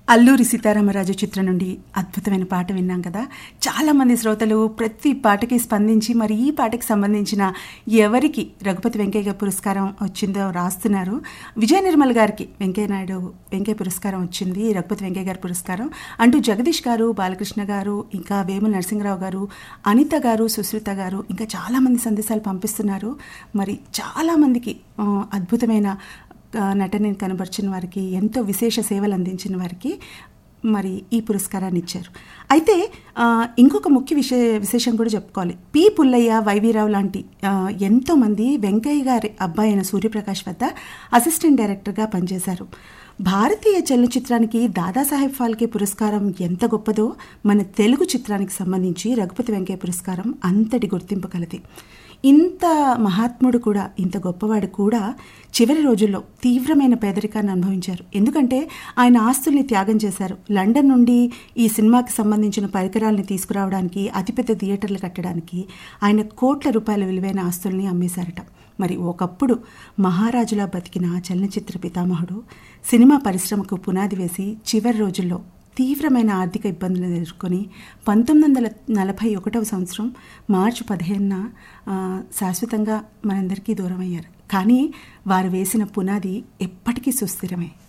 అల్లూరి సీతారామరాజు చిత్రం నుండి అద్భుతమైన పాట విన్నాం కదా చాలామంది శ్రోతలు ప్రతి పాటకి స్పందించి మరి ఈ పాటకి సంబంధించిన ఎవరికి రఘుపతి వెంకయ్య గారి పురస్కారం వచ్చిందో రాస్తున్నారు విజయ నిర్మల్ గారికి వెంకయ్య నాయుడు వెంకయ్య పురస్కారం వచ్చింది రఘుపతి వెంకయ్య గారి పురస్కారం అంటూ జగదీష్ గారు బాలకృష్ణ గారు ఇంకా వేముల నరసింహరావు గారు అనిత గారు సుశ్రిత గారు ఇంకా చాలామంది సందేశాలు పంపిస్తున్నారు మరి చాలామందికి ఆ, అద్భుతమైన ఆ, నటనని కనబరిచిన వారికి ఎంతో విశేష సేవలు అందించిన వారికి మరి ఈ పురస్కారాన్ని ఇచ్చారు అయితే ఆ, ఇంకొక ముఖ్య విషయ విశేషం కూడా చెప్పుకోవాలి పి పుల్లయ్య వైవీరావు లాంటి ఆ, ఎంతోమంది వెంకయ్య గారి అబ్బాయి అయిన సూర్యప్రకాష్ వద్ద అసిస్టెంట్ డైరెక్టర్గా పనిచేశారు భారతీయ చలనచిత్రానికి దాదాసాహెబ్ ఫాల్కే పురస్కారం ఎంత గొప్పదో మన తెలుగు చిత్రానికి సంబంధించి రఘుపతి వెంకయ్య పురస్కారం అంతటి గుర్తింపు కలది ఇంత మహాత్ముడు కూడా ఇంత గొప్పవాడు కూడా చివరి రోజుల్లో తీవ్రమైన పేదరికాన్ని అనుభవించారు ఎందుకంటే ఆయన ఆస్తుల్ని త్యాగం చేశారు లండన్ నుండి ఈ సినిమాకి సంబంధించిన పరికరాలని తీసుకురావడానికి అతిపెద్ద థియేటర్లు కట్టడానికి ఆయన కోట్ల రూపాయల విలువైన ఆస్తుల్ని అమ్మేశారట మరి ఒకప్పుడు మహారాజులా బతికిన చలనచిత్ర పితామహుడు సినిమా పరిశ్రమకు పునాది వేసి చివరి రోజుల్లో తీవ్రమైన ఆర్థిక ఇబ్బందులను ఎదుర్కొని పంతొమ్మిది వందల నలభై ఒకటవ సంవత్సరం మార్చి పదిహేనున ఆ, శాశ్వతంగా మనందరికీ దూరం అయ్యారు కానీ వారు వేసిన పునాది ఎప్పటికీ సుస్థిరమే